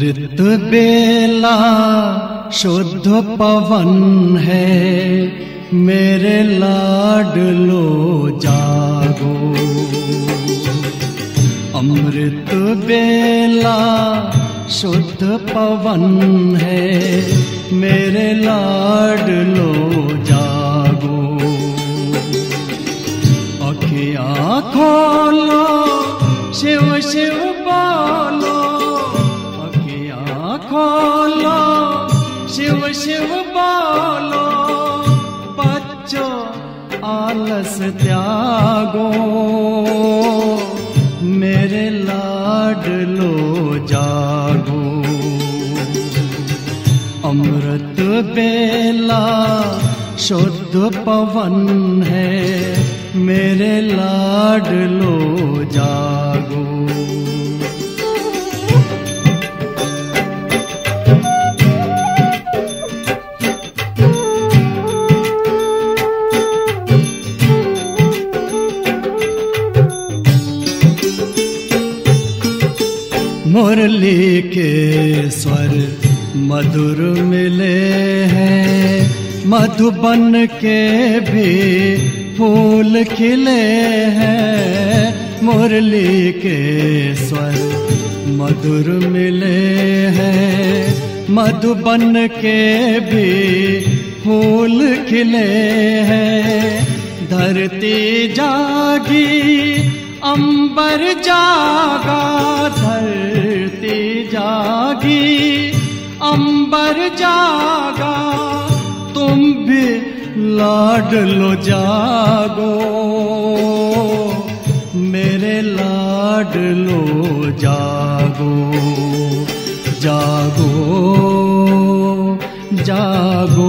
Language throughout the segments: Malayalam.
अमृत बेला शुद्ध पवन है मेरे लाडलो जागो अमृत बेला शुद्ध पवन है मेरे लाडलो जागो अखिया खोलो शिव शिव बोलो अखिया खोलो शिव शिव बोलो बच्चों आलस त्यागो मेरे लाडलो जागो अमृत बेला शुद्ध पवन है मेरे लाडलो जागो मुरली के स्वर मधुर मिले हैं मधुबन के भी फूल खिले हैं मुरली के स्वर मधुर मिले हैं मधुबन के भी फूल खिले हैं धरती जागी अंबर जागा धरती जागी अंबर जागा तुम भी लाडलो जागो मेरे लाडलो जागो जागो जागो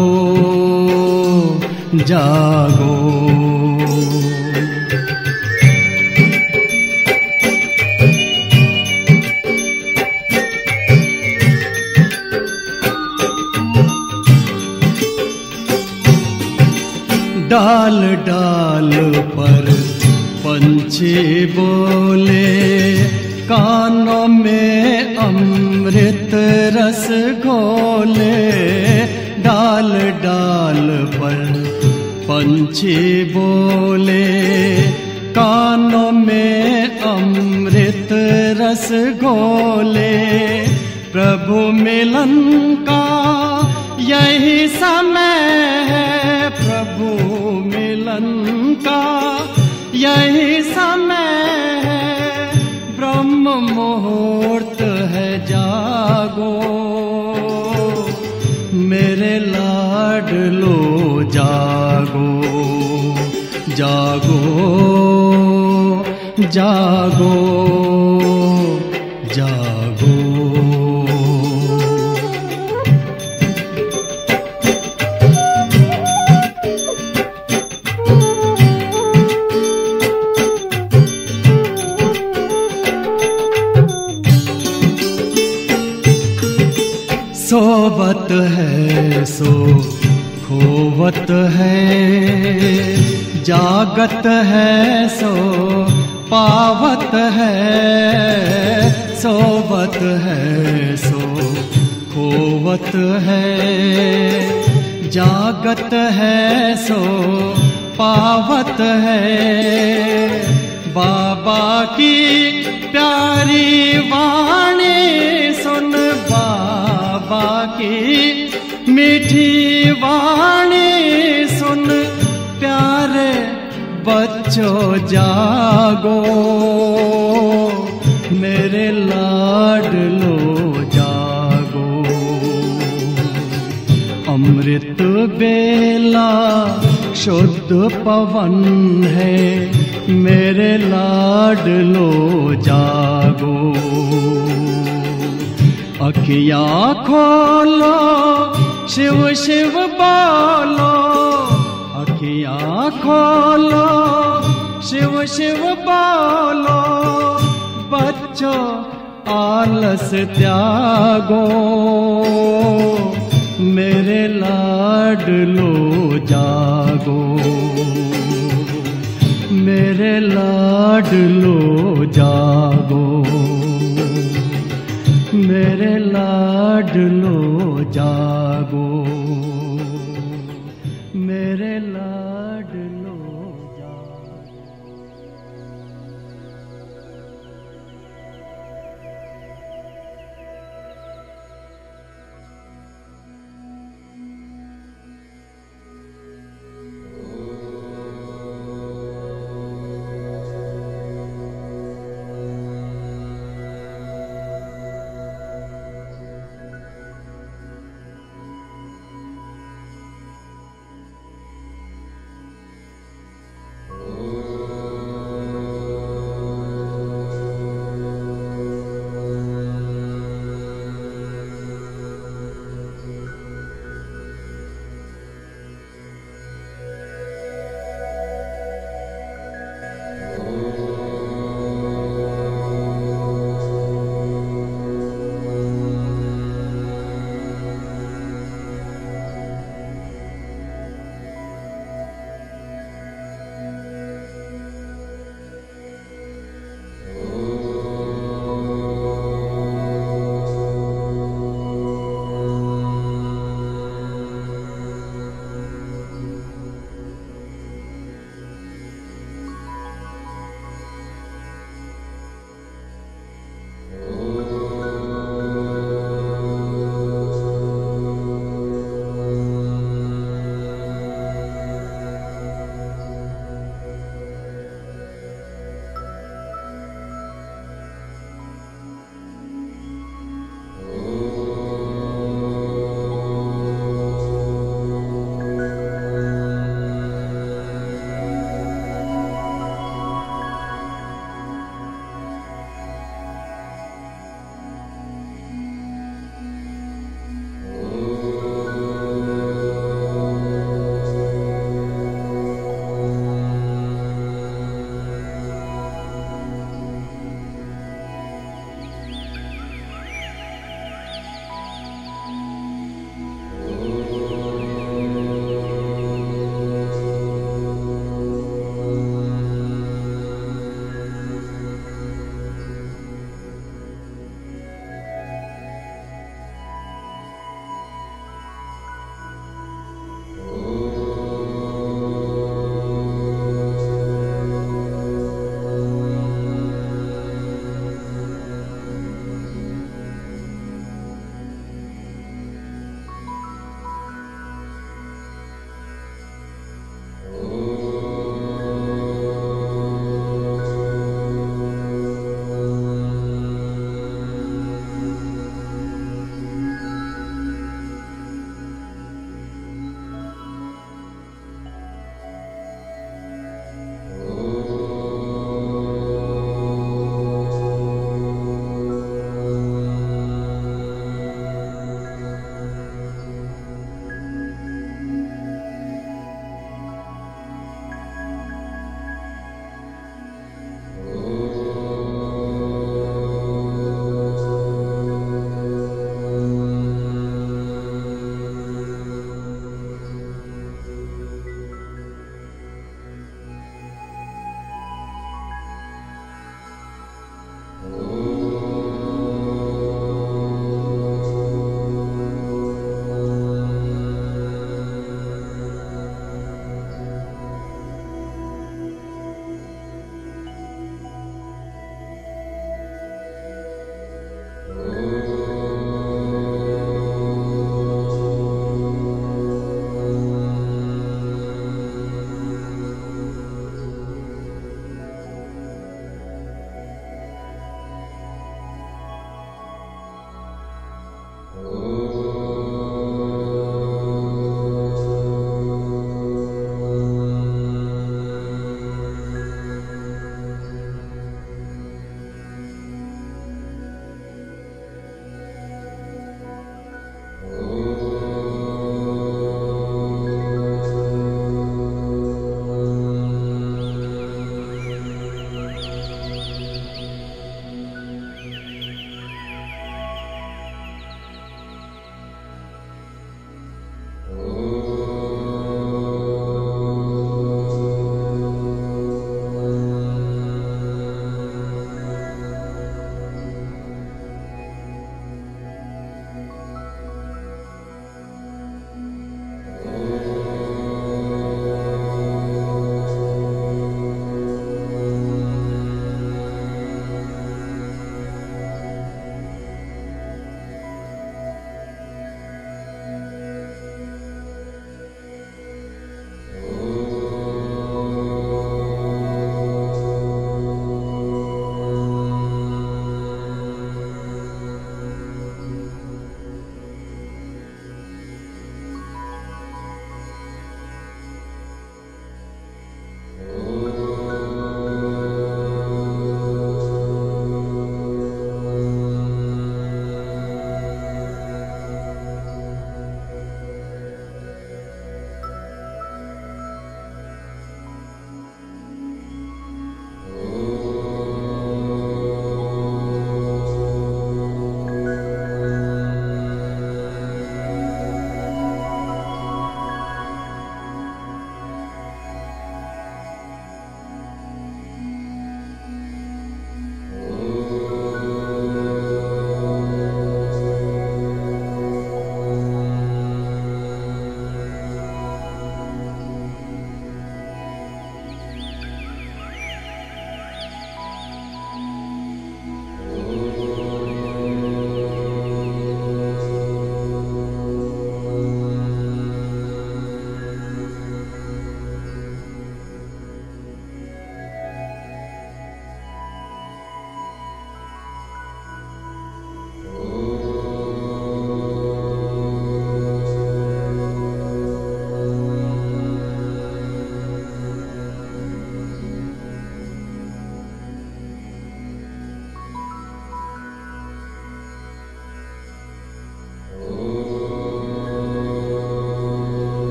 जागो डाल डाल पर पंछी बोले कानों में अमृत रस घोले डाल डाल पर पंछी बोले कानों में अमृत रस घोले प्रभु मिलन का यही समय है प्रभु मिलन का यही समय है ब्रह्म मुहूर्त है जागो मेरे लाडलो जागो जागो जागो जागो सोवत है सो खोवत है जागत है सो पावत है सोवत है सो खोवत है जागत है सो पावत है बाबा की प्यारी वाणी सुन बाबा की मीठी वाणी सुन प्यारे बच्चों जागो मेरे लाडलो जागो अमृत बेला शुद्ध पवन है मेरे लाडलो जागो अखिया खोलो शिव शिव बोलो अखिया खोलो शिव शिव बोलो बच्चों आलस त्यागो मेरे लाडलो जागो मेरे लाडलो जागो मेरे लाडलो जागो मेरे लाडलो जागो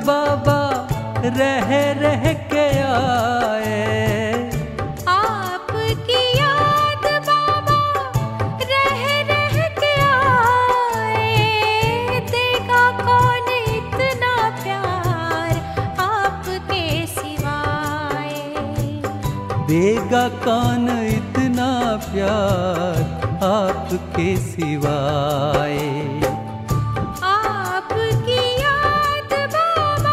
बाबा रह रह के आए आपकी याद बाबा रह रह के आए देगा कौन इतना प्यार आपके सिवाय देगा कौन इतना प्यार आपके सिवाय आपकी याद बाबा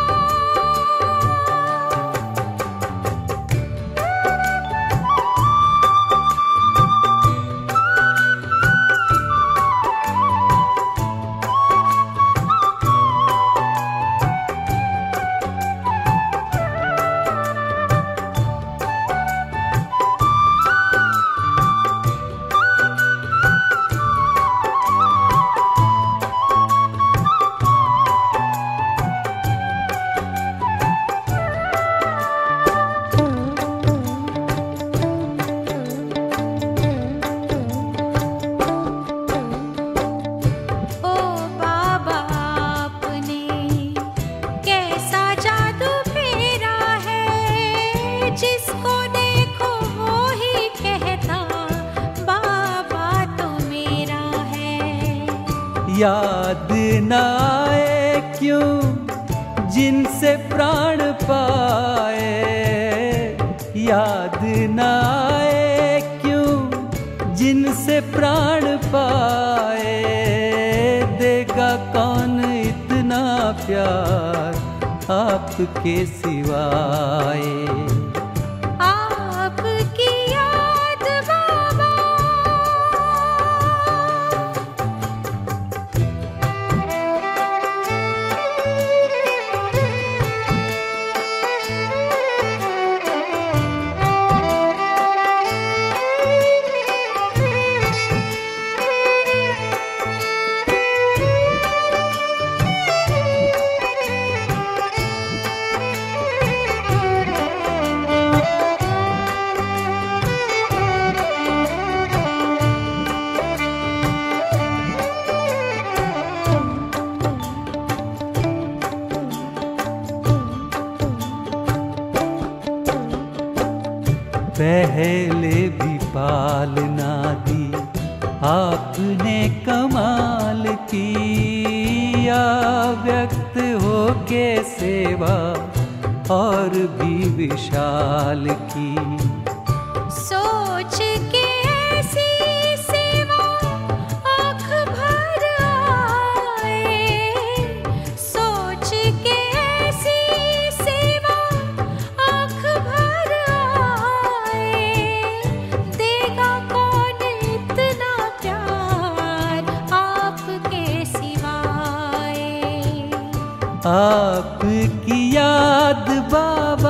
ओ बाबा आपने कैसा जादू फेरा है जिसको देखो वो ही कहता बाबा तो मेरा है याद न आए क्यों जिनसे प्राण पाए याद न आए क्यों जिनसे प्राण पाए देगा कौन इतना प्यार आपके सिवाय आपकी याद बाबा पहले भी पालना दी आपने कमाल किया व्यक्त हो के सेवा और भी विशाल की सोच के ऐसी सेवा आँख भर आए सोच के ऐसी सेवा आँख भर आए देगा कौन इतना प्यार आपके सिवाय आपकी याद बाबा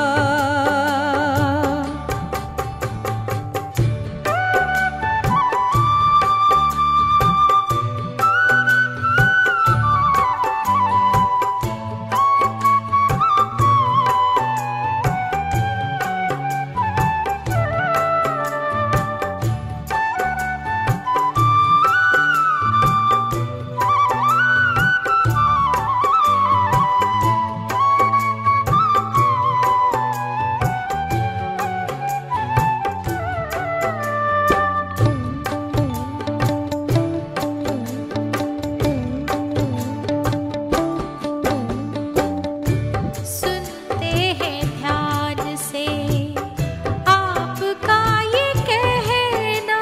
सुनते हैं ध्यान से आपका ये कहना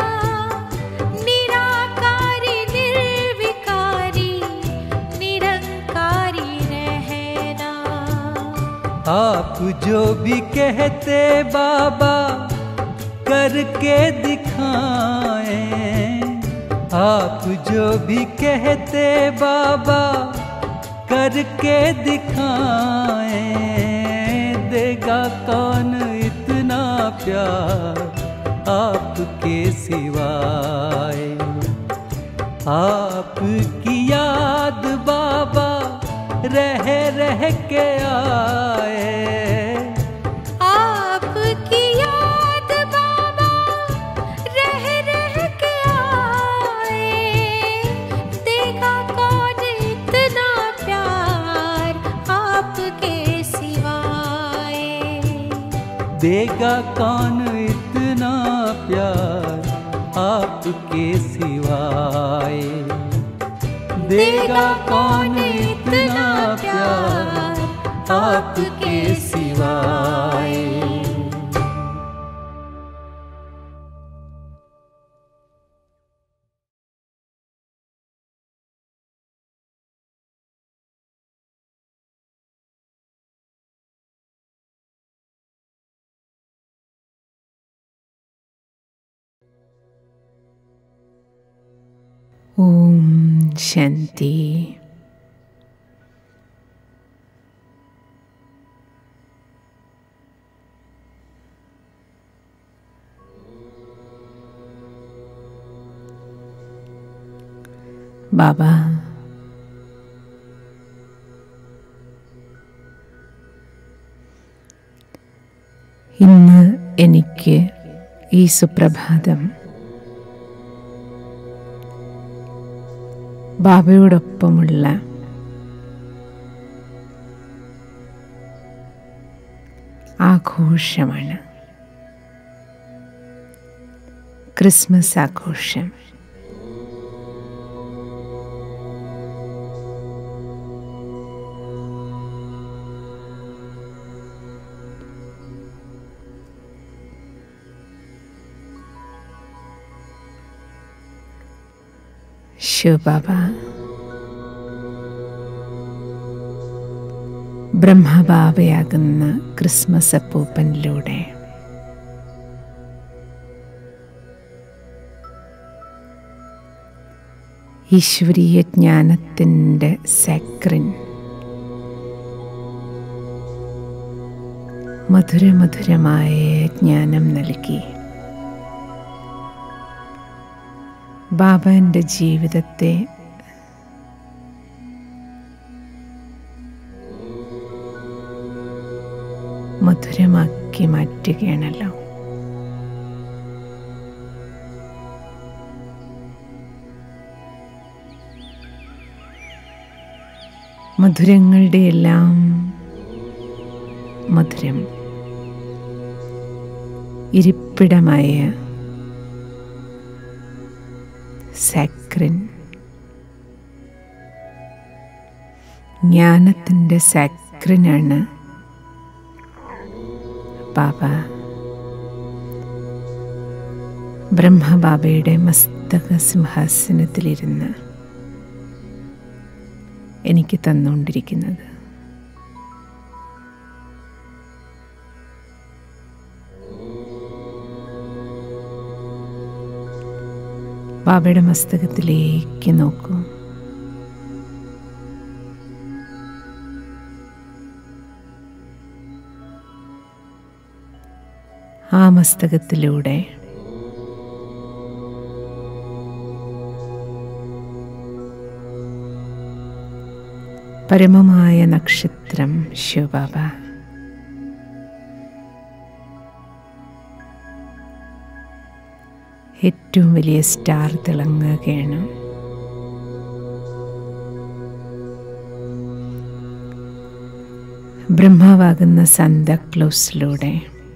निराकारी निर्विकारी निरंकारी रहना आप जो भी कहते बाबा करके दिखाएं आप जो भी कहते बाबा करके दिखाएं देगा कौन इतना प्यार आपके सिवाय आपकी याद बाबा रह रह के आए आपकी याद बाबा रह रह के आए देगा कौन इतना प्यार देगा कौन इतना प्यार आपके सिवाय देगा कौन इतना प्यार आपके सिवाय ഓം ശാന്തി ബാബ ഇന്ന് എനിക്ക് ഈ സുപ്രഭാതം ബാബയോടൊപ്പമുള്ള ആഘോഷമാണ് ക്രിസ്മസ് ആഘോഷം ശിവബാബ ബ്രഹ്മബാബയാകുന്ന ക്രിസ്മസ് അപ്പൂപ്പനിലൂടെ ഈശ്വരീയ ജ്ഞാനത്തിൻ്റെ സാക്രിൻ മധുരമധുരമായ ജ്ഞാനം നൽകി ബാബ എൻ്റെ ജീവിതത്തെ മധുരമാക്കി മാറ്റുകയാണല്ലോ മധുരങ്ങളുടെ എല്ലാം മധുരം ഇരിപ്പിടമായ സാക്രിൻ ജ്ഞാനത്തിൻ്റെ സാക്രിനാണ് ബാബ ബ്രഹ്മബാബയുടെ മസ്തക സിംഹാസനത്തിലിരുന്ന് എനിക്ക് തന്നുകൊണ്ടിരിക്കുന്നത് ബാബയുടെ മസ്തകത്തിലേക്ക് നോക്കൂ ആ മസ്തകത്തിലൂടെ പരമമായ നക്ഷത്രം ശിവബാബ ഏറ്റവും വലിയ സ്റ്റാർ തിളങ്ങുകയാണ് ബ്രഹ്മാവാകുന്ന സന്താക്ലോസിലൂടെ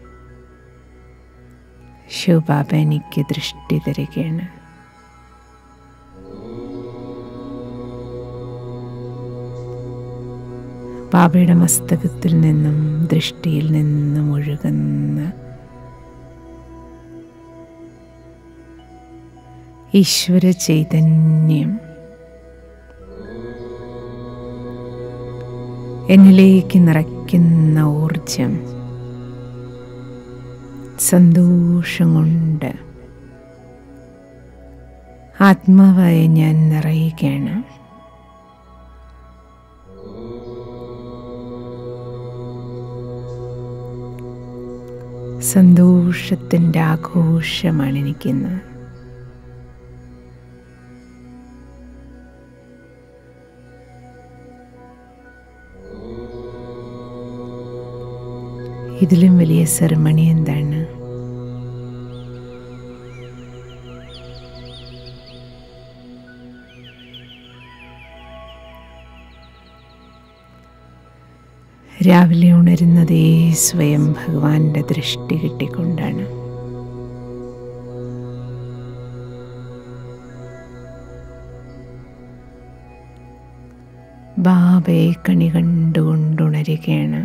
ശിവബാബ എനിക്ക് ദൃഷ്ടി തരികയാണ് ബാബയുടെ മസ്തകത്തിൽ നിന്നും ദൃഷ്ടിയിൽ നിന്നും ഒഴുകുന്ന ഈശ്വര ചൈതന്യം എന്നിലേക്ക് നിറയ്ക്കുന്ന ഊർജം സന്തോഷം കൊണ്ട് ആത്മാവായ ഞാൻ നിറയുകയാണ് സന്തോഷത്തിൻ്റെ ആഘോഷമാണ് എനിക്കിന്ന് ഇതിലും വലിയ സെറമണി എന്താണ് രാവിലെ ഉണരുന്നതേ സ്വയം ഭഗവാന്റെ ദൃഷ്ടി കിട്ടിക്കൊണ്ടാണ് ബാബയെ കണി കണ്ടുകൊണ്ടുണരുകയാണ്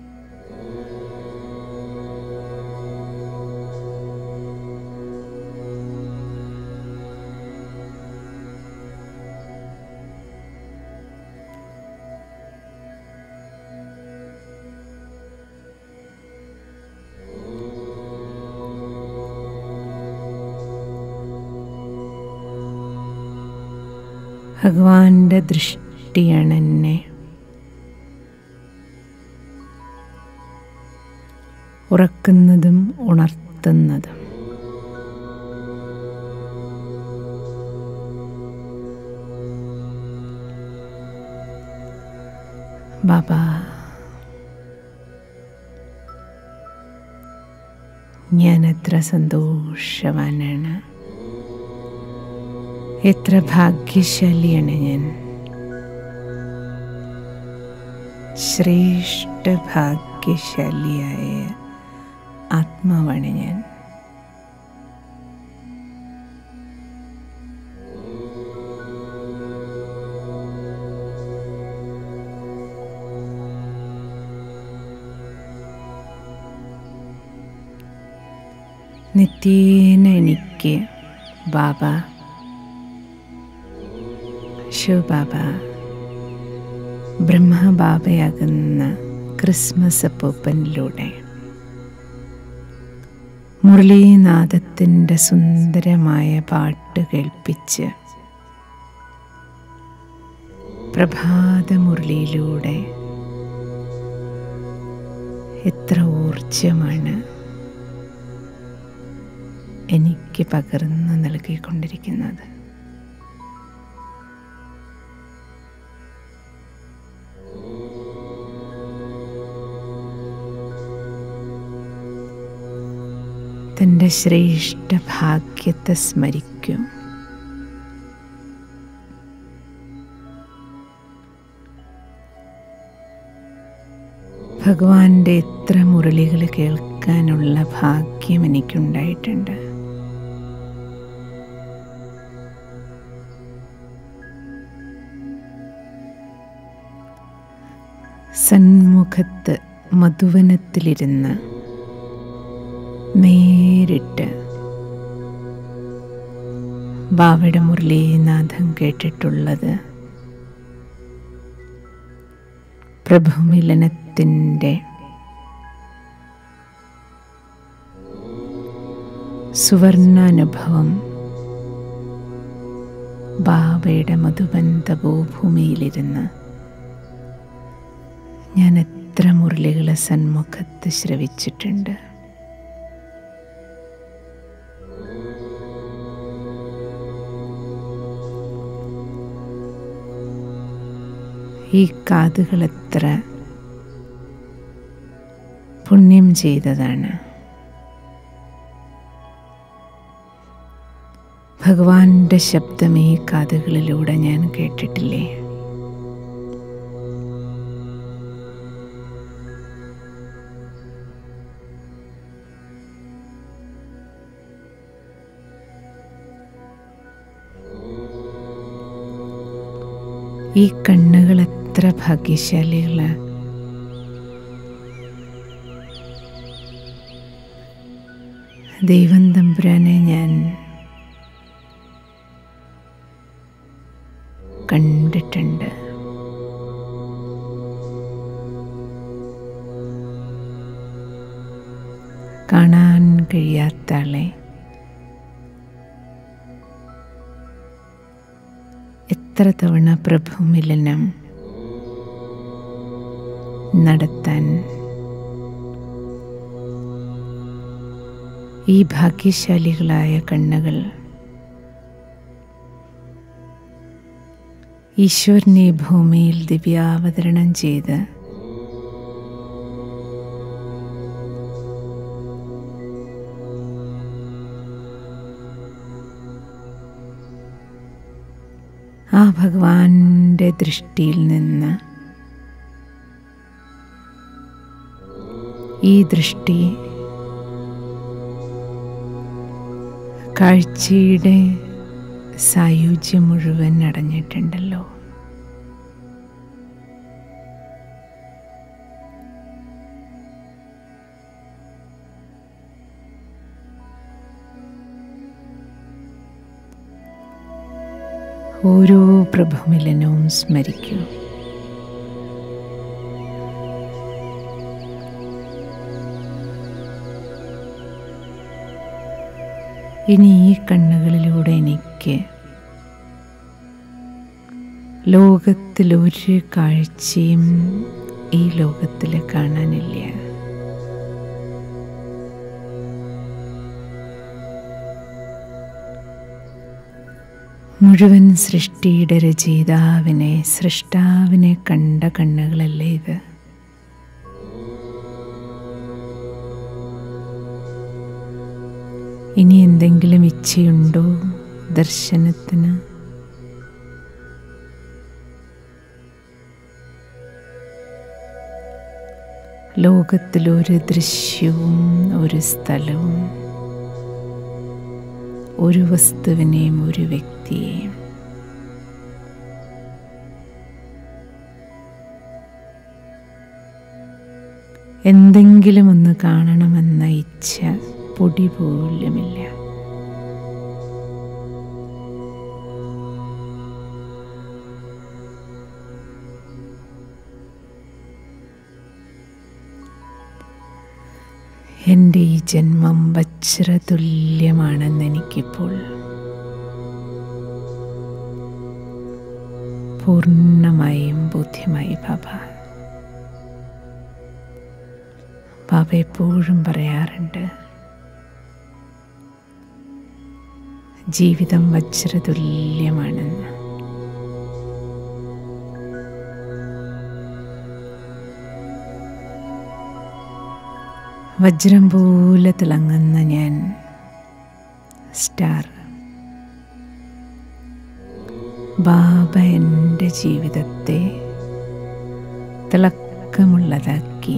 ഭഗവാന്റെ ദൃഷ്ടിയാണ് എന്നെ ഉറക്കുന്നതും ഉണർത്തുന്നതും ബാബ ഞാൻ എത്ര സന്തോഷവാനാണ് എത്ര ഭാഗ്യശാലിയാണ് ഞാൻ ശ്രേഷ്ഠ ഭാഗ്യശാലിയായ ആത്മാവാണ് ഞാൻ നിത്യേന എനിക്ക് ബാബ ശിവബാബ ബ്രഹ്മബാബയാകുന്ന ക്രിസ്മസ് അപ്പൂപ്പനിലൂടെ മുരളീനാഥത്തിൻ്റെ സുന്ദരമായ പാട്ട് കേൾപ്പിച്ച് പ്രഭാതമുരളിയിലൂടെ എത്ര ഊർജമാണ് എനിക്ക് പകർന്നു നൽകിക്കൊണ്ടിരിക്കുന്നത് തൻ്റെ ശ്രേഷ്ഠ ഭാഗ്യത്തെ സ്മരിക്കും ഭഗവാന്റെ എത്ര മുരളികൾ കേൾക്കാനുള്ള ഭാഗ്യം എനിക്കുണ്ടായിട്ടുണ്ട് സന്മുഖത്ത് മധുവനത്തിലിരുന്ന് നേരിട്ട് ബാവയുടെ മുരളീനാഥം കേട്ടിട്ടുള്ളത് പ്രഭുമിലനത്തിൻ്റെ സുവർണാനുഭവം ബാബയുടെ മധുബന്ധഭൂഭൂമിയിലിരുന്ന് ഞാൻ എത്ര മുരളികളെ സന്മുഖത്ത് ശ്രവിച്ചിട്ടുണ്ട് ഈ കാതുകൾ എത്ര പുണ്യം ചെയ്തതാണ് ഭഗവാന്റെ ശബ്ദം ഈ കാതുകളിലൂടെ ഞാൻ കേട്ടിട്ടില്ലേ ഈ കണ്ണുകൾ എത്ര ഭാഗ്യശാലികളാണ് ദൈവം തമ്പുരാനെ ഞാൻ കണ്ടിട്ടുണ്ട് കാണാൻ കഴിയാത്ത ആളെ എത്ര തവണ പ്രഭുമിലനം നടത്താൻ ഈ ഭാഗ്യശാലികളായ കണ്ണുകൾ ഈശ്വരനെ ഭൂമിയിൽ ദിവ്യാവതരണം ചെയ്ത് ആ ഭഗവാന്റെ ദൃഷ്ടിയിൽ നിന്ന് ഈ ദൃഷ്ടി കാഴ്ചയുടെ സായുജ്യം മുഴുവൻ അടഞ്ഞിട്ടുണ്ടല്ലോ ഓരോ പ്രഭുമിലനവും സ്മരിക്കൂ ഇനി ഈ കണ്ണുകളിലൂടെ എനിക്ക് ലോകത്തിലൊരു കാഴ്ചയും ഈ ലോകത്തിൽ കാണാനില്ല മുഴുവൻ സൃഷ്ടിയുടെ രചയിതാവിനെ സൃഷ്ടാവിനെ കണ്ട കണ്ണുകളല്ലേ ഇത് ഇനി എന്തെങ്കിലും ഇച്ഛയുണ്ടോ ദർശനത്തിന് ലോകത്തിലൊരു ദൃശ്യവും ഒരു സ്ഥലവും ഒരു വസ്തുവിനെയും ഒരു വ്യക്തിയെയും എന്തെങ്കിലും ഒന്ന് കാണണമെന്ന ഇച്ഛ പൊടി പോലുമില്ല എൻ്റെ ഈ ജന്മം വജ്രതുല്യമാണെന്ന് എനിക്കിപ്പോൾ പൂർണ്ണമായും ബോധ്യമായി ബാബ ബാബ എപ്പോഴും പറയാറുണ്ട് ജീവിതം വജ്രതുല്യമാണെന്ന് വജ്രം പോലെ തിളങ്ങുന്ന ഞാൻ സ്റ്റാർ ബാബ എൻ്റെ ജീവിതത്തെ തിളക്കമുള്ളതാക്കി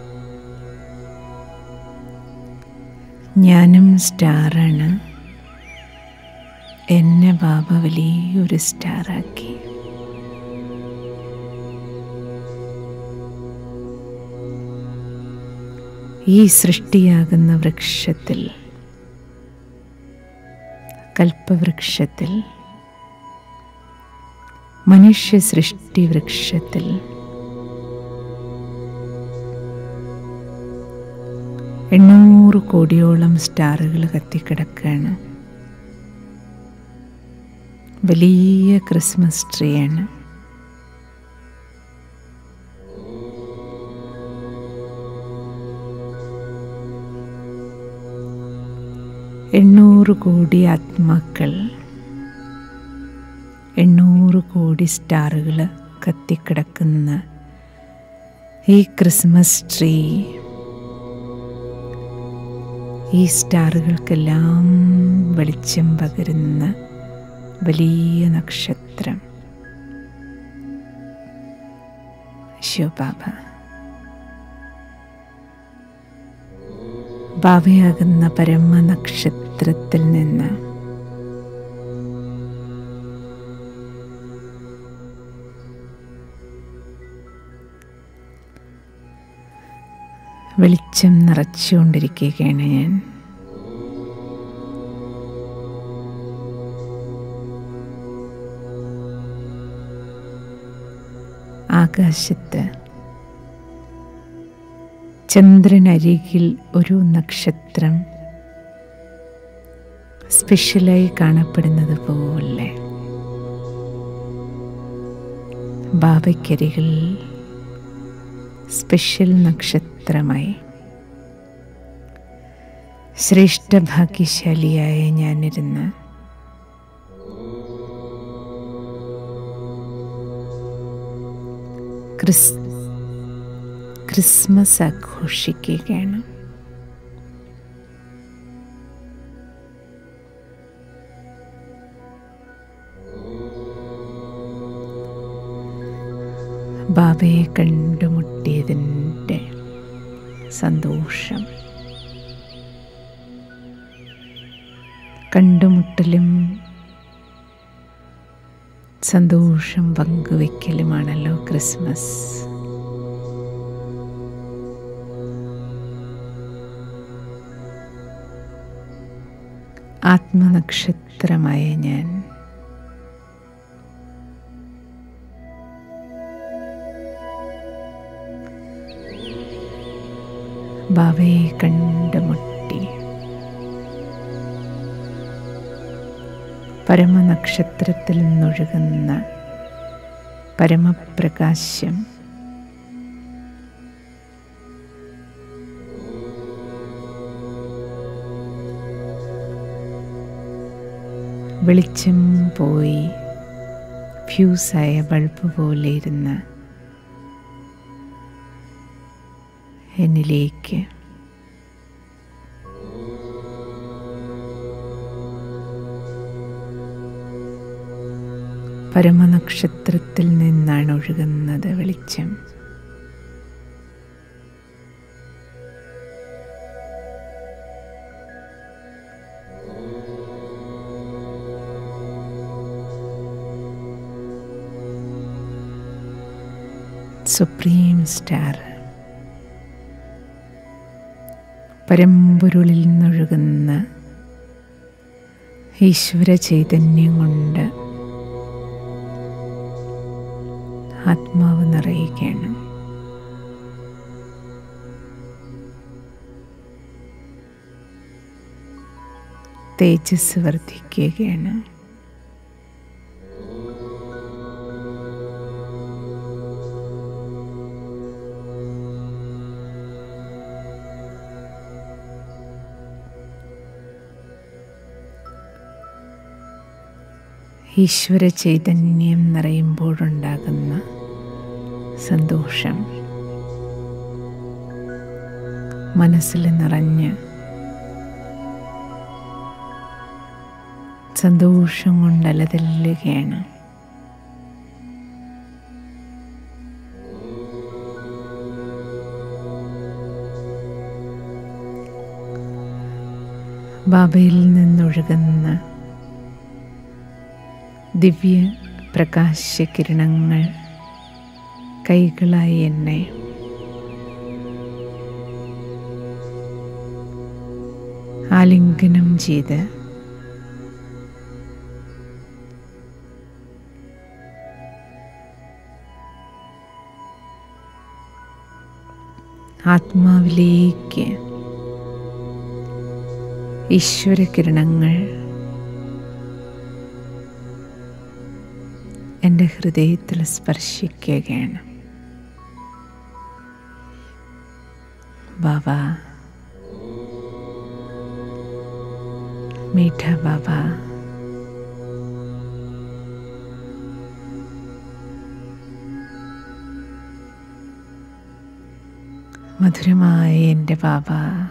ഞാനും സ്റ്റാറാണ് എന്നെ ബാബ വലിയൊരു സ്റ്റാറാക്കി ഈ സൃഷ്ടിയാകുന്ന വൃക്ഷത്തിൽ കൽപ്പവൃക്ഷത്തിൽ മനുഷ്യ സൃഷ്ടി വൃക്ഷത്തിൽ എണ്ണൂറ് കോടിയോളം സ്റ്റാറുകൾ കത്തിക്കിടക്കുകയാണ് വലിയ ക്രിസ്മസ് ട്രീയാണ് എണ്ണൂറ് കോടി ആത്മാക്കൾ എണ്ണൂറ് കോടി സ്റ്റാറുകൾ കത്തിക്കിടക്കുന്ന ഈ ക്രിസ്മസ് ട്രീ ഈ സ്റ്റാറുകൾക്കെല്ലാം വെളിച്ചം പകരുന്ന വലിയ നക്ഷത്രം ശിവബാബ ബാബയാകുന്ന പരമ നക്ഷത്രത്തിൽ നിന്ന് വെളിച്ചം നിറച്ചുകൊണ്ടിരിക്കുകയാണ് ഞാൻ ആകാശത്ത് ചന്ദ്രനരികിൽ ഒരു നക്ഷത്രം സ്പെഷ്യലായി കാണപ്പെടുന്നത് പോലെ ബാബയ്ക്കരികിൽ സ്പെഷ്യൽ നക്ഷത്രമായി ശ്രേഷ്ഠ ഭാഗ്യശാലിയായ ഞാനിരുന്ന് ക്രിസ് ക്രിസ്മസ് ആഘോഷിക്കുകയാണ് ബാബയെ കണ്ടുമുട്ടിയതിൻ്റെ സന്തോഷം കണ്ടുമുട്ടലും സന്തോഷം പങ്കുവെക്കലുമാണല്ലോ ക്രിസ്മസ് ആത്മനക്ഷത്രമായ ഞാൻ ബാവയെ കണ്ടുമുട്ടി പരമനക്ഷത്രത്തിൽ നിന്നൊഴുകുന്ന പരമപ്രകാശം വെളിച്ചം പോയി ഫ്യൂസായ ബൾബ് പോലെ ഇരുന്ന എന്നിലേക്ക് പരമനക്ഷത്രത്തിൽ നിന്നാണ് ഒഴുകുന്നത് വെളിച്ചം സുപ്രീം സ്റ്റാർ പരമ്പൊരുളിൽ നിന്നൊഴുകുന്ന ഈശ്വര ചൈതന്യം കൊണ്ട് ആത്മാവ് നിറയുകയാണ് തേജസ് വർദ്ധിക്കുകയാണ് ഈശ്വര ചൈതന്യം നിറയുമ്പോഴുണ്ടാകുന്ന സന്തോഷം മനസ്സിൽ നിറഞ്ഞ് സന്തോഷം കൊണ്ട് അലതല്ലുകയാണ് ബാബയിൽ നിന്നൊഴുകുന്ന ദിവ്യ പ്രകാശകിരണങ്ങൾ കൈകളായി എന്നെ ആലിംഗനം ചെയ്ത് ആത്മാവിലേക്ക് ഈശ്വരകിരണങ്ങൾ എൻ്റെ ഹൃദയത്തിൽ സ്പർശിക്കുകയാണ് ബാബ മീഠ ബാബ മധുരമായ എൻ്റെ ബാബ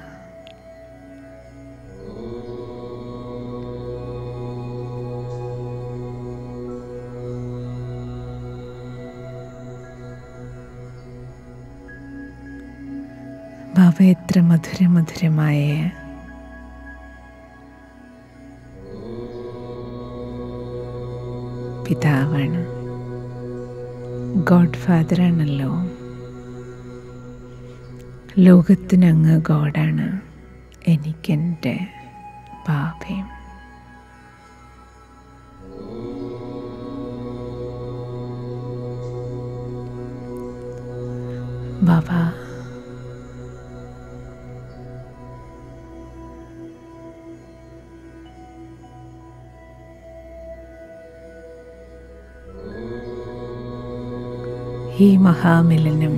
ബാബ എത്ര മധുര മധുരമായ പിതാവാണ് ഗോഡ് ഫാദറാണല്ലോ ലോകത്തിനങ്ങ് ഗോഡാണ് എനിക്കെൻ്റെ ബാബയും ബാബ ഈ മഹാമിലനം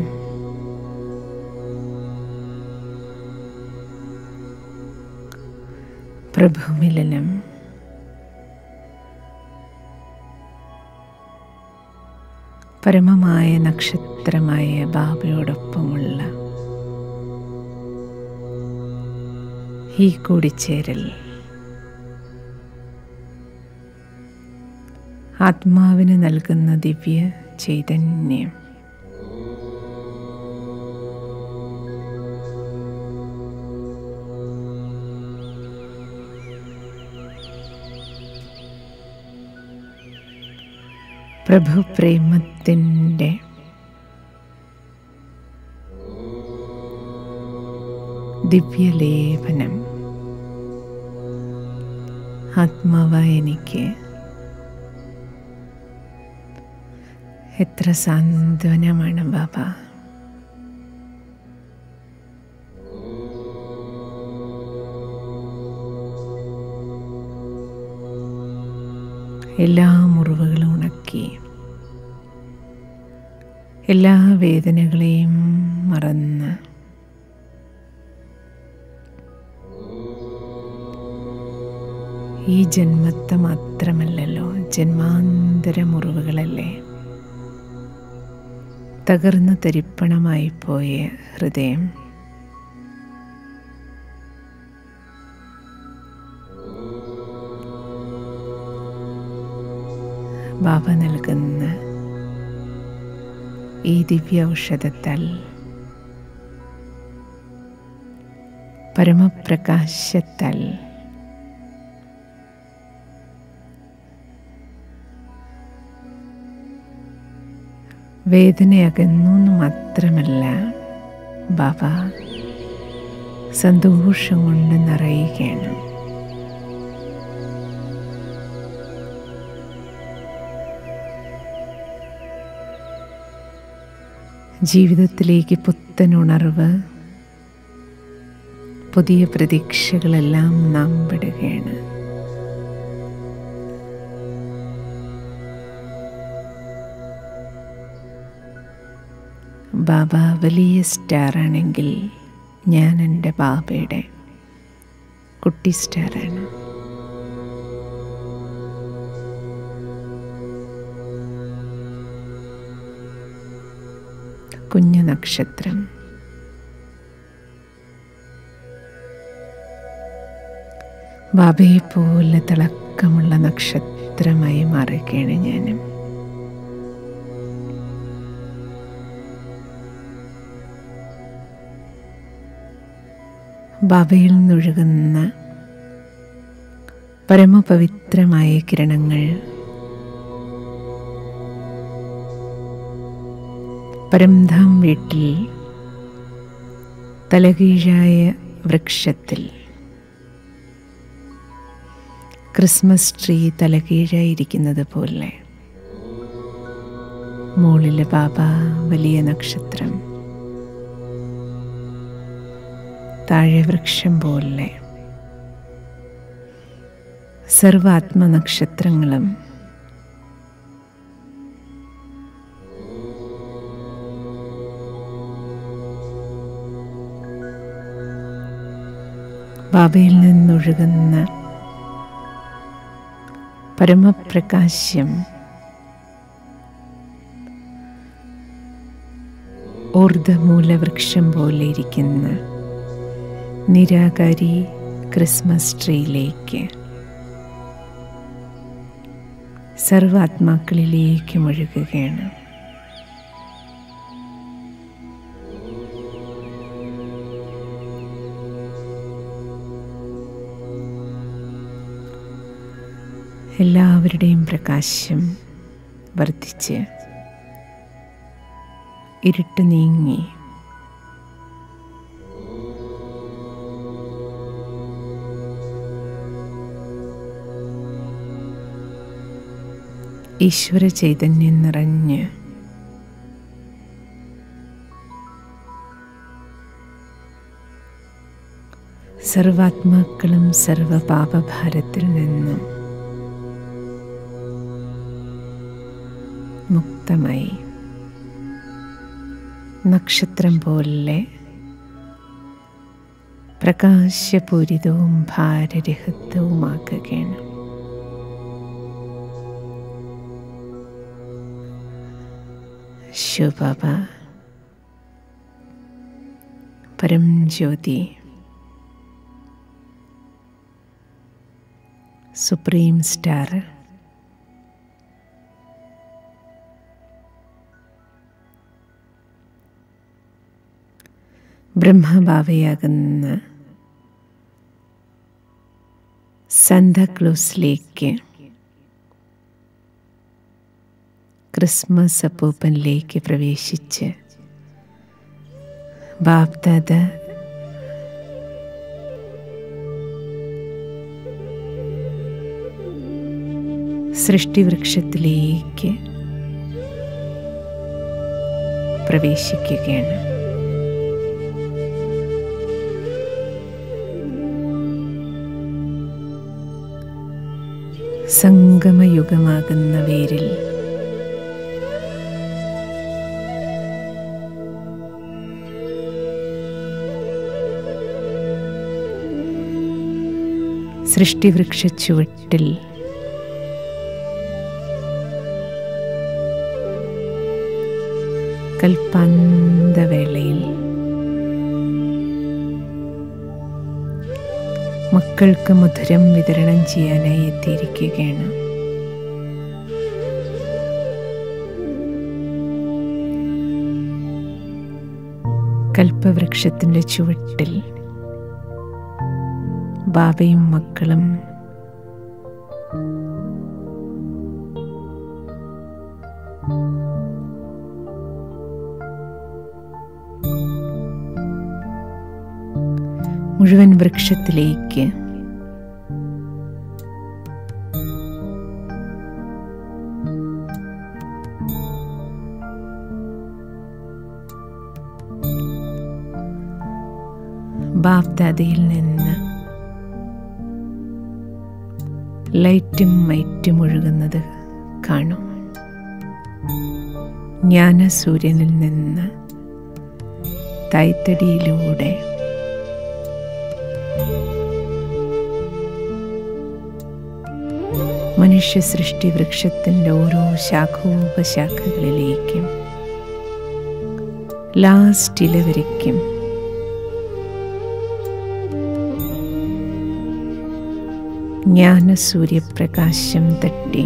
പ്രഭുമിലനം പരമമായ നക്ഷത്രമായ ബാബയോടൊപ്പമുള്ള ഈ കൂടിച്ചേരൽ ആത്മാവിന് നൽകുന്ന ദിവ്യ ചൈതന്യം പ്രഭു പ്രേമത്തിൻ്റെ ദിവ്യലേപനം ആത്മാവായ എനിക്ക് എത്ര സാന്ത്വനമാണ് ബാബ എല്ലാ മുറിവുകളും ഉണക്കി എല്ലാ വേദനകളെയും മറന്ന് ഈ ജന്മത്തെ മാത്രമല്ലല്ലോ ജന്മാന്തര മുറിവുകളല്ലേ തകർന്ന് തരിപ്പണമായി പോയ ഹൃദയം ബാബ നൽകുന്ന ഈ ദിവ്യ ഔഷധത്താൽ പരമപ്രകാശത്താൽ വേദനയകന്നു എന്ന് മാത്രമല്ല ബാബ സന്തോഷം കൊണ്ട് നിറയുകയാണ് ജീവിതത്തിലേക്ക് പുത്തൻ ഉണർവ് പുതിയ പ്രതീക്ഷകളെല്ലാം നാം പെടുകയാണ് ബാബ വലിയ സ്റ്റാറാണെങ്കിൽ ഞാൻ എൻ്റെ ബാബയുടെ കുട്ടി സ്റ്റാറാണ് കുഞ്ഞു നക്ഷത്രം ബാബയെ പോലെ തിളക്കമുള്ള നക്ഷത്രമായി മാറുകയാണ് ഞാനും ബാബയിൽ നിന്നൊഴുകുന്ന പരമപവിത്രമായ കിരണങ്ങൾ പരംധാം വീട്ടിൽ തലകീഴായ വൃക്ഷത്തിൽ ക്രിസ്മസ് ട്രീ തലകീഴായിരിക്കുന്നത് പോലെ മുകളിലെ ബാബ വലിയ നക്ഷത്രം താഴെ വൃക്ഷം പോലെ സർവാത്മനക്ഷത്രങ്ങളും ബാബയിൽ നിന്നൊഴുകുന്ന പരമപ്രകാശം ഊർദ്ധമൂലവൃക്ഷം പോലെ ഇരിക്കുന്ന നിരാകാരി ക്രിസ്മസ് ട്രീയിലേക്ക് സർവാത്മാക്കളിലേക്ക് ഒഴുകുകയാണ് എല്ലാവരുടെയും പ്രകാശം വർദ്ധിച്ച് ഇരുട്ട് നീങ്ങി ഈശ്വര ചൈതന്യം നിറഞ്ഞ് സർവാത്മാക്കളും സർവപാപഭാരത്തിൽ നിന്നും മുക്തമായി നക്ഷത്രം പോലെ പ്രകാശപൂരിതവും ഭാരരഹിതവുമാക്കുകയാണ് ശിവബാബ പരം ജ്യോതി സുപ്രീം സ്റ്റാർ ബ്രഹ്മഭാവയാകുന്ന സന്താക്ലോസിലേക്ക് ക്രിസ്മസ് അപ്പൂപ്പനിലേക്ക് പ്രവേശിച്ച് ബാബ്ദാദ സൃഷ്ടിവൃക്ഷത്തിലേക്ക് പ്രവേശിക്കുകയാണ് സംഗമയുഗമാകുന്ന വേരിൽ സൃഷ്ടിവൃക്ഷ ചുവട്ടിൽ കൽപ്പാന്തവേളയിൽ മക്കൾക്ക് മധുരം വിതരണം ചെയ്യാനായി എത്തിയിരിക്കുകയാണ് കൽപ്പവൃക്ഷത്തിൻ്റെ ചുവട്ടിൽ ബാബയും മക്കളും മുഴുവൻ വൃക്ഷത്തിലേക്ക് ബാബ്ദാദയിൽ നിന്ന് ലൈറ്റും മൈറ്റും ഒഴുകുന്നത് കാണും ജ്ഞാനസൂര്യനിൽ നിന്ന് തായ്തടിയിലൂടെ മനുഷ്യ സൃഷ്ടി വൃക്ഷത്തിൻ്റെ ഓരോ ശാഖോപശാഖകളിലേക്കും ലാസ്റ്റ് ഇല വരയ്ക്കും ജ്ഞാനസൂര്യപ്രകാശം തട്ടി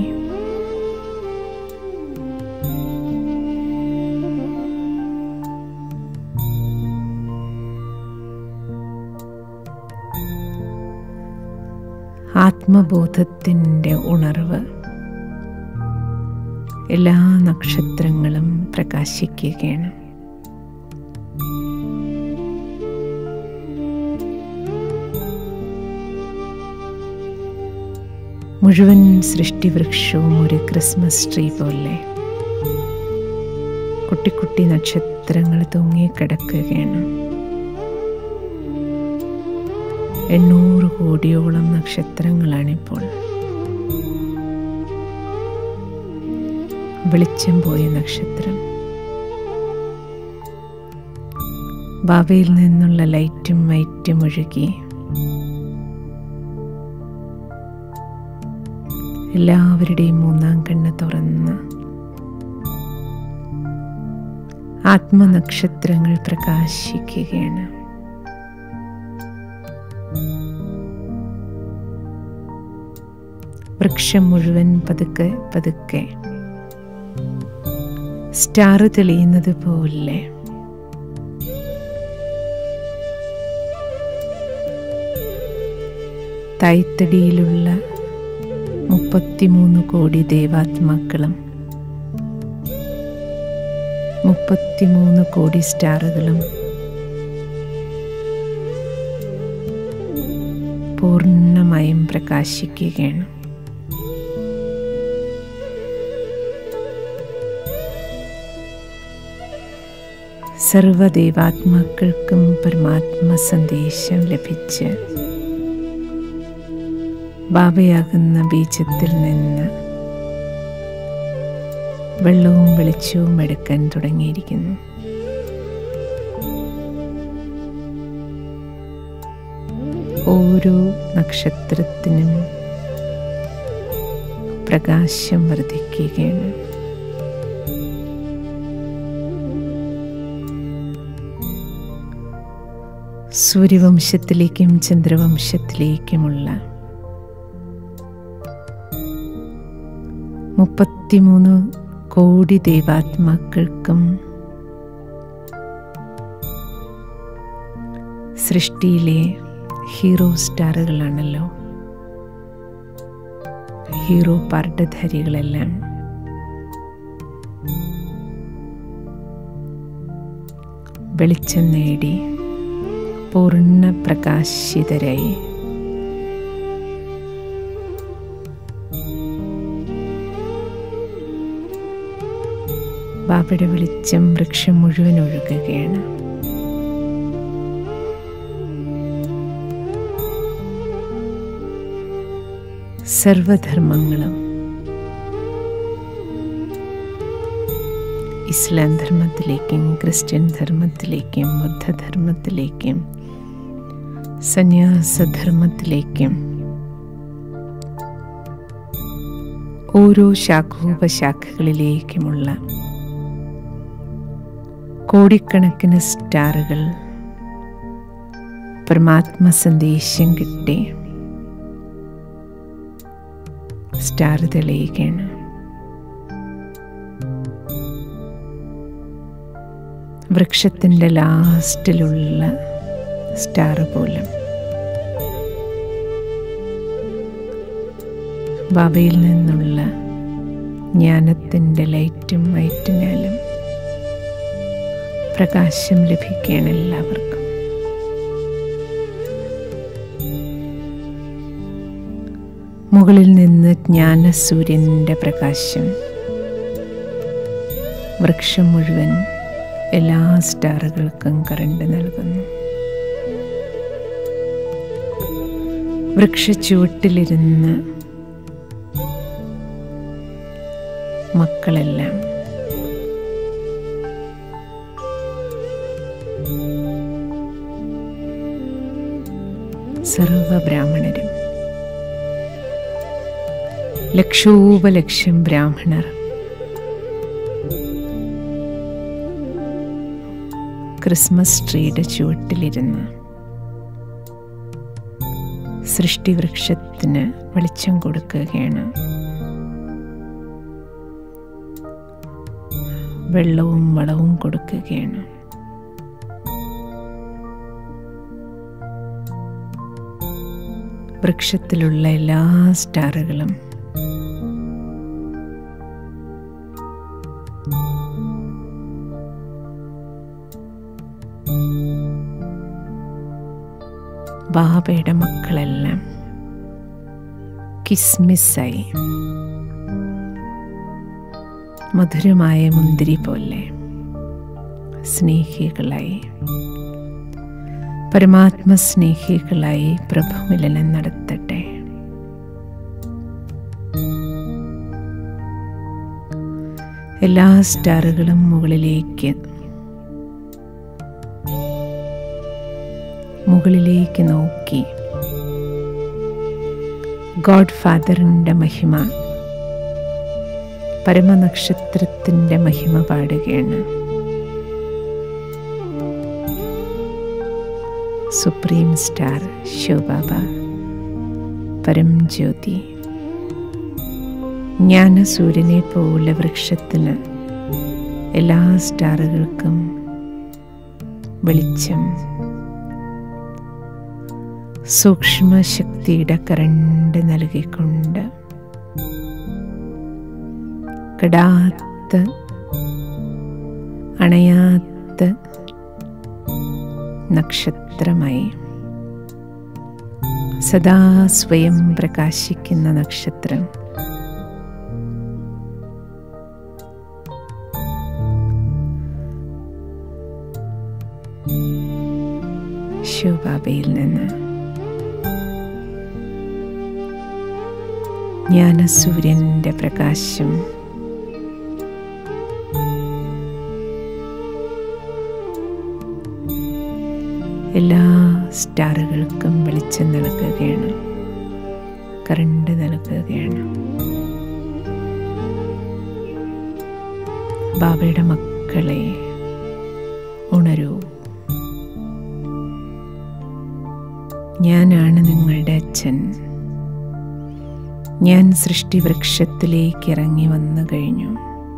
ആത്മബോധത്തിൻ്റെ ഉണർവ് എല്ലാ നക്ഷത്രങ്ങളും പ്രകാശിക്കുകയാണ് മുഴുവൻ സൃഷ്ടിവൃക്ഷവും ഒരു ക്രിസ്മസ് ട്രീ പോലെ കുട്ടി കുട്ടി നക്ഷത്രങ്ങൾ തൂങ്ങിക്കിടക്കുകയാണ് എണ്ണൂറ് കോടിയോളം നക്ഷത്രങ്ങളാണിപ്പോൾ വെളിച്ചം പോയ നക്ഷത്രം ബാബയിൽ നിന്നുള്ള ലൈറ്റും വൈറ്റും ഒഴുകി എല്ലാവരുടെയും മൂന്നാം കണ്ണ് തുറന്ന് ആത്മനക്ഷത്രങ്ങൾ പ്രകാശിക്കുകയാണ് വൃക്ഷം മുഴുവൻ പതുക്കെ പതുക്കെ സ്റ്റാർ തെളിയുന്നത് പോലെ തായ്തടിയിലുള്ള മുപ്പത്തിമൂന്ന് കോടി ദേവാത്മാക്കളും മുപ്പത്തിമൂന്ന് കോടി സ്റ്റാറുകളും പൂർണ്ണമായും പ്രകാശിക്കുകയാണ് സർവദേവാത്മാക്കൾക്കും പരമാത്മ സന്ദേശം ലഭിച്ച് ബാബയാകുന്ന ബീജത്തിൽ നിന്ന് വെള്ളവും വെളിച്ചവും എടുക്കാൻ തുടങ്ങിയിരിക്കുന്നു ഓരോ നക്ഷത്രത്തിനും പ്രകാശം വർദ്ധിക്കുകയാണ് സൂര്യവംശത്തിലേക്കും ചന്ദ്രവംശത്തിലേക്കുമുള്ള മുപ്പത്തിമൂന്ന് കോടി ദൈവാത്മാക്കൾക്കും സൃഷ്ടിയിലെ ഹീറോ സ്റ്റാറുകളാണല്ലോ ഹീറോ പാർട്ടധാരികളെല്ലാം വെളിച്ചം നേടി പൂർണ്ണ പ്രകാശിതരായി ബാബയുടെ വെളിച്ചം വൃക്ഷം മുഴുവൻ ഒഴുകുകയാണ് സർവധർമ്മങ്ങളും ഇസ്ലാം ധർമ്മത്തിലേക്കും ക്രിസ്ത്യൻ ധർമ്മത്തിലേക്കും ബുദ്ധധർമ്മത്തിലേക്കും സന്യാസധർമ്മത്തിലേക്കും ഓരോ ശാഖോപശാഖകളിലേക്കുമുള്ള കോടിക്കണക്കിന് സ്റ്റാറുകൾ പരമാത്മ സന്ദേശം കിട്ടി സ്റ്റാർ തെളിയുകയാണ് വൃക്ഷത്തിൻ്റെ ലാസ്റ്റിലുള്ള സ്റ്റാർ പോലും ബാബയിൽ നിന്നുള്ള ജ്ഞാനത്തിൻ്റെ ലൈറ്റും വയറ്റിനാലും പ്രകാശം ലഭിക്കുകയാണ് എല്ലാവർക്കും മുകളിൽ നിന്ന് ജ്ഞാനസൂര്യൻ്റെ പ്രകാശം വൃക്ഷം മുഴുവൻ എല്ലാ സ്റ്റാറുകൾക്കും കറണ്ട് നൽകുന്നു വൃക്ഷച്ചുവട്ടിലിരുന്ന് മക്കളെല്ലാം സർവബ്രാഹ്മണരും ലക്ഷോപലക്ഷം ബ്രാഹ്മണർ ക്രിസ്മസ് ട്രീയുടെ ചുവട്ടിലിരുന്ന് സൃഷ്ടിവൃക്ഷത്തിന് വെളിച്ചം കൊടുക്കുകയാണ് വെള്ളവും വളവും കൊടുക്കുകയാണ് വൃക്ഷത്തിലുള്ള എല്ലാ സ്റ്റാറുകളും ബാബയുടെ മക്കളെല്ലാം കിസ്മിസ്സായി മധുരമായ മുന്തിരി പോലെ സ്നേഹികളായി പരമാത്മ സ്നേഹികളായി പ്രഭുമിലനം നടത്തട്ടെ എല്ലാ സ്റ്റാറുകളും മുകളിലേക്ക് മുകളിലേക്ക് നോക്കി ഗോഡ് ഫാദറിൻ്റെ മഹിമ പരമനക്ഷത്രത്തിൻ്റെ മഹിമ പാടുകയാണ് സുപ്രീം സ്റ്റാർ ശിവബാബ പരം ജ്യോതി ജ്ഞാനസൂര്യനെ പോലെ വൃക്ഷത്തിന് എല്ലാ സ്റ്റാറുകൾക്കും വെളിച്ചം സൂക്ഷ്മശക്തിയുടെ കരണ്ട് നൽകിക്കൊണ്ട് കെടാത്ത അണയാത്ത നക്ഷത്രമായി സദാ സ്വയം പ്രകാശിക്കുന്ന നക്ഷത്രം ശിവബാബയിൽ നിന്ന് ജ്ഞാനസൂര്യൻ്റെ പ്രകാശം എല്ലാ സ്റ്റാറുകൾക്കും വെളിച്ചം നൽകുകയാണ് കറണ്ട് നൽകുകയാണ് ബാബയുടെ മക്കളെ ഉണരൂ ഞാനാണ് നിങ്ങളുടെ അച്ഛൻ ഞാൻ സൃഷ്ടിവൃക്ഷത്തിലേക്ക് ഇറങ്ങി വന്നു കഴിഞ്ഞു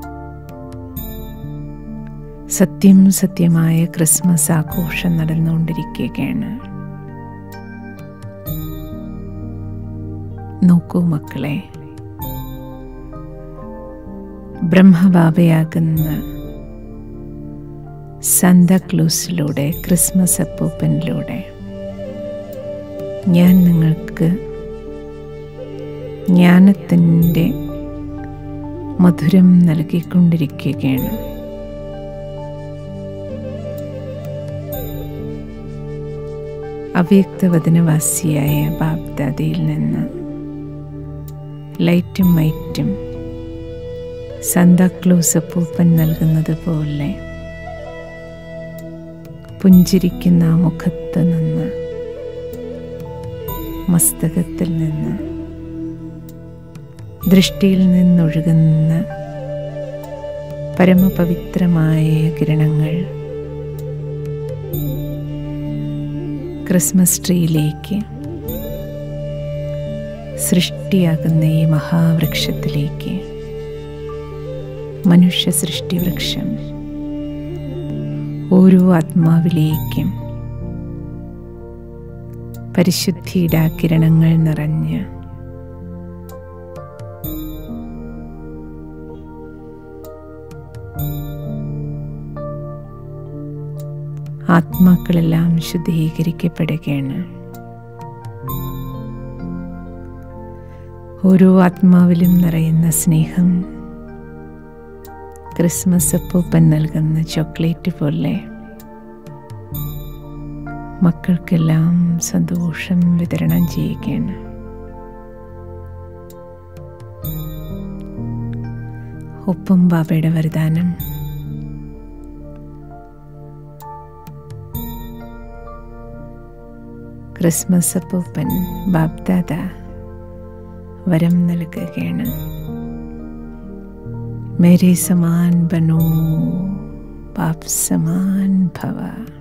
സത്യം സത്യമായ ക്രിസ്മസ് ആഘോഷം നടന്നുകൊണ്ടിരിക്കുകയാണ് നോക്കൂ മക്കളെ ബ്രഹ്മബാബയാകുന്ന സാന്താക്ലൂസിലൂടെ ക്രിസ്മസ് അപ്പൂപ്പനിലൂടെ ഞാൻ നിങ്ങൾക്ക് ജ്ഞാനത്തിൻ്റെ മധുരം നൽകിക്കൊണ്ടിരിക്കുകയാണ് അവ്യക്തവചനവാസിയായ ബാബ്ദാദിയിൽ നിന്ന് ലൈറ്റും മൈറ്റും സന്താക്ലോസ് അപ്പൂപ്പൻ നൽകുന്നത് പോലെ പുഞ്ചിരിക്കുന്ന ആ മുഖത്ത് നിന്ന് മസ്തകത്തിൽ നിന്ന് ദൃഷ്ടിയിൽ നിന്നൊഴുകുന്ന പരമപവിത്രമായ കിരണങ്ങൾ ക്രിസ്മസ് ട്രീയിലേക്ക് സൃഷ്ടിയാകുന്ന ഈ മഹാവൃക്ഷത്തിലേക്ക് മനുഷ്യ സൃഷ്ടി വൃക്ഷം ഓരോ ആത്മാവിലേക്കും പരിശുദ്ധിയുടെ കിരണങ്ങൾ നിറഞ്ഞ് ആത്മാക്കളെല്ലാം ശുദ്ധീകരിക്കപ്പെടുകയാണ് ഓരോ ആത്മാവിലും നിറയുന്ന സ്നേഹം ക്രിസ്മസ് അപ്പൂപ്പൻ നൽകുന്ന ചോക്ലേറ്റ് പോലെ മക്കൾക്കെല്ലാം സന്തോഷം വിതരണം ചെയ്യുകയാണ് ഒപ്പം ബാബയുടെ വരദാനം ക്രിസ്മസ് അപ്പൂപ്പൻ ബാബ്ദാദ വരം നൽകുകയാണ് മേരെ സമാൻ ബനോ ബാപ് സമാൻ ഭവ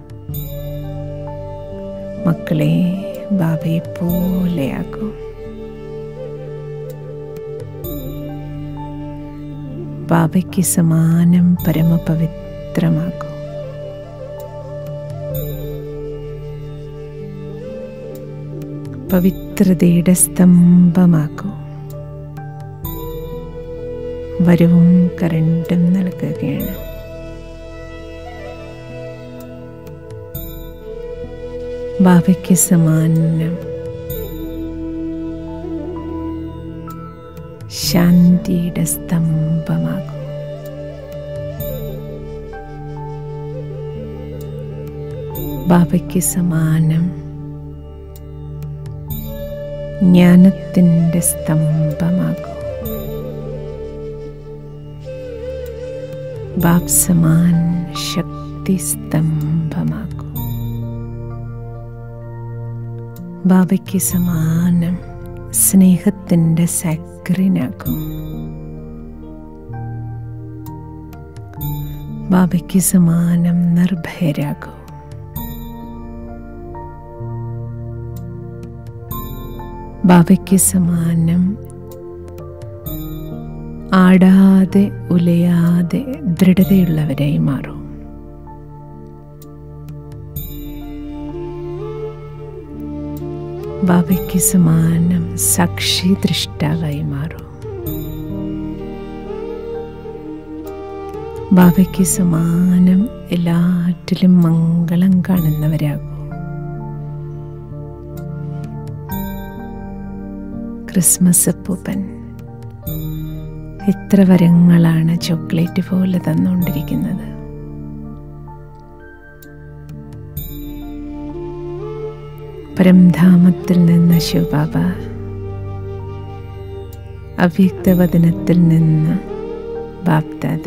മക്കളെ ബാബയെ പോലെയാകൂ ബാബയ്ക്ക് സമാനം പരമപവിത്രമാകൂ പവിത്രതയുടെ സ്തംഭമാക്കൂ വരവും കരണ്ടും നൽകുകയാണ് ബാബയ്ക്ക് സമാനം ശാന്തിയുടെ സ്തംഭമാകും ബാബയ്ക്ക് സമാനം ജ്ഞാനത്തിൻ്റെ സ്തംഭമാകും ബാബ് സമാൻ ശക്തി സ്തംഭമാകും ബാബയ്ക്ക് സമാനം സ്നേഹത്തിൻ്റെ സാക്രിനാകും ബാബയ്ക്ക് സമാനം നിർഭയരാകും ബാബയ്ക്ക് സമാനം ആടാതെ ഉലയാതെ ദൃഢതയുള്ളവരായി മാറും ബാബയ്ക്ക് സമാനം സാക്ഷി ദൃഷ്ടാവായി മാറും ബാബയ്ക്ക് സമാനം എല്ലാറ്റിലും മംഗളം കാണുന്നവരാകും ക്രിസ്മസ് അപ്പൂപ്പൻ എത്ര വരങ്ങളാണ് ചോക്ലേറ്റ് പോലെ തന്നുകൊണ്ടിരിക്കുന്നത് പരംധാമത്തിൽ നിന്ന് ശിവബാബ അവ്യക്തവദനത്തിൽ നിന്ന് ബാപ്ദാദ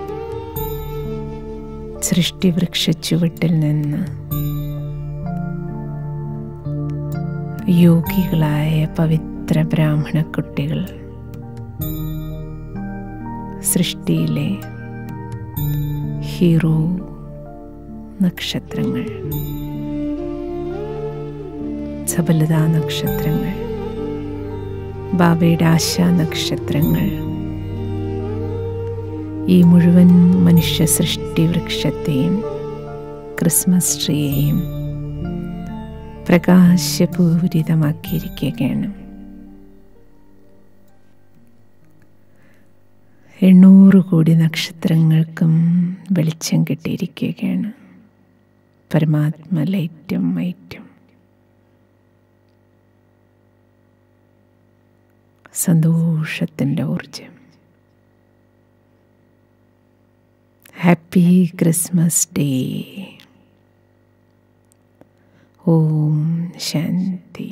സൃഷ്ടിവൃക്ഷ ചുവട്ടിൽ നിന്ന് യോഗികളായ പവിത്ര ബ്രാഹ്മണ കുട്ടികൾ സൃഷ്ടിയിലെ ഹീറോ നക്ഷത്രങ്ങൾ സഫലതാ നക്ഷത്രങ്ങൾ ബാബയുടെ ആശാ നക്ഷത്രങ്ങൾ ഈ മുഴുവൻ മനുഷ്യ സൃഷ്ടി വൃക്ഷത്തെയും ക്രിസ്മസ് ട്രീയെയും പ്രകാശപൂരിതമാക്കിയിരിക്കുകയാണ് എണ്ണൂറ് കോടി നക്ഷത്രങ്ങൾക്കും വെളിച്ചം കിട്ടിയിരിക്കുകയാണ് പരമാത്മ ലൈറ്റും മൈറ്റും സന്തോഷത്തിൻ്റെ ഊർജം ഹാപ്പി ക്രിസ്മസ് ഡേ ഓം ശാന്തി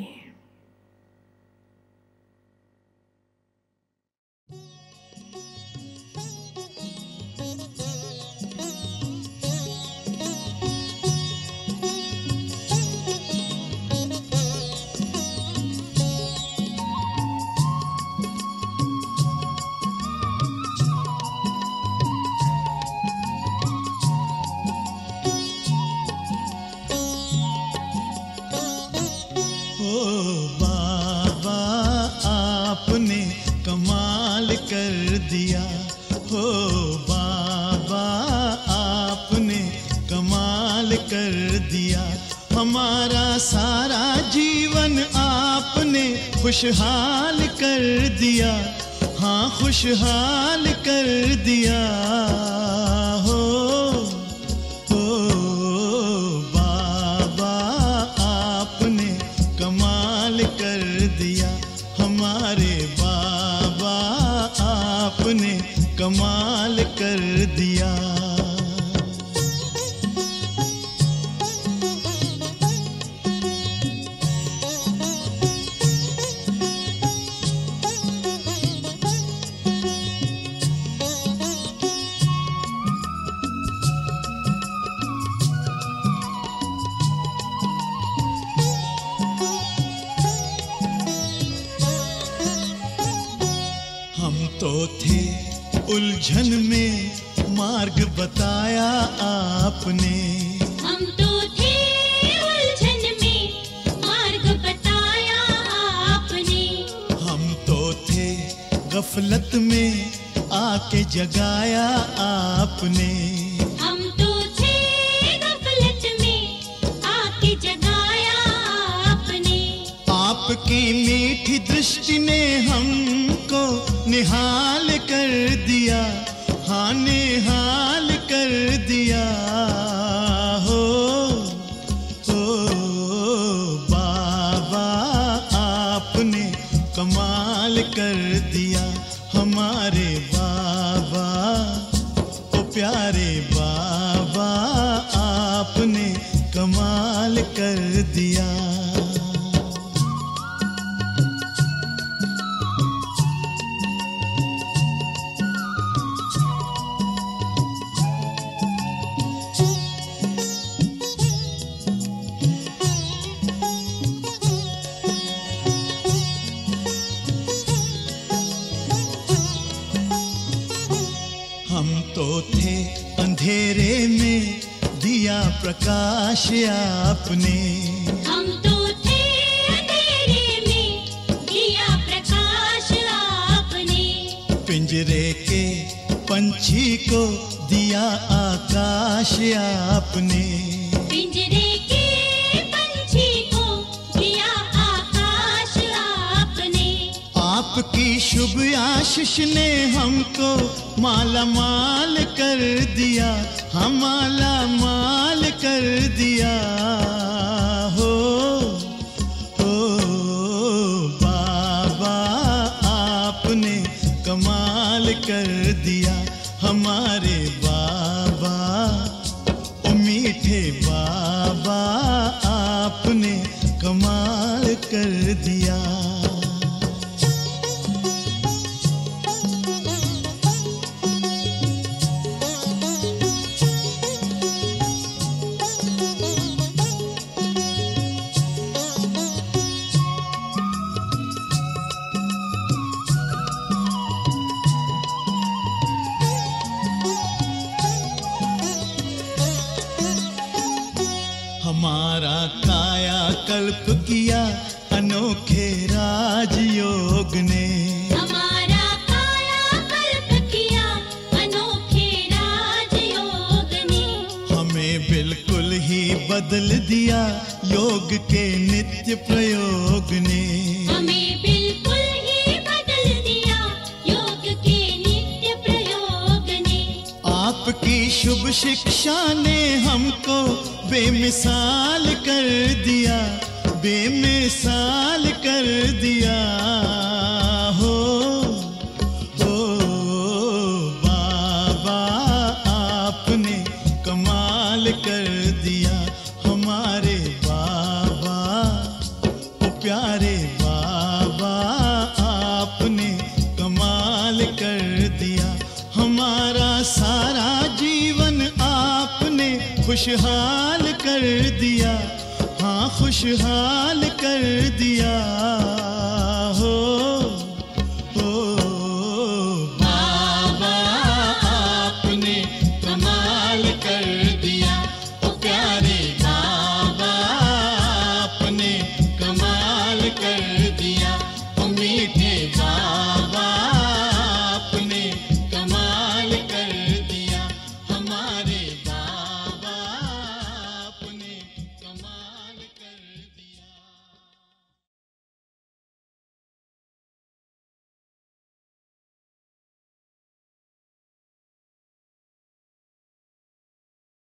ओ बाबा आपने कमाल कर दिया हो बाबा आपने कमाल कर दिया हमारा सारा जीवन आपने खुशहाल कर दिया हाँ खुशहाल कर दिया हो ओ बाबा आपने कमाल कर दिया हमारे बाबा आपने कमाल कर दिया हम तो थे उलझन में मार्ग बताया आपने हम तो थे उलझन में मार्ग बताया आपने हम तो थे गफलत में आके जगाया आपने हम तो थे गफलत में आके जगाया आपने आपकी मीठी दृष्टि ने हमको निहाल कर दिया हाँ निहाल कर दिया हो ओ बाबा आपने कमाल कर दिया हमारे बाबा ओ प्यारे बाबा आपने कमाल कर दिया हम तो थे अंधेरे में दिया प्रकाश आपने हम तो थे अंधेरे में दिया प्रकाश आपने पिंजरे के पंछी को दिया आकाश आपने पिंजरे के पंछी को दिया आकाश आपने आपकी शुभ आशीष ने हमको माला माल कर दिया हम माला माल कर दिया हो हो बाबा आपने कमाल कर दिया हमारे बाबा ओ मीठे बाबा आपने कमाल कर दिया हमारा काया कल्प किया अनोखे राजयोग ने हमारा काया कल्प किया अनोखे राजयोग ने हमें बिल्कुल ही बदल दिया योग के नित्य प्रयोग ने हमें बिल्कुल ही बदल दिया योग के नित्य प्रयोग शुभ शिक्षा ने हमको बेमिसाल कर दिया बेमिसाल कर दिया हो ओ बाबा आपने कमाल कर दिया हमारे बाबा ओ प्यारे बाबा आपने कमाल कर दिया हमारा सारा जीवन आपने खुशहाल कर दिया हाँ खुशहाल कर दिया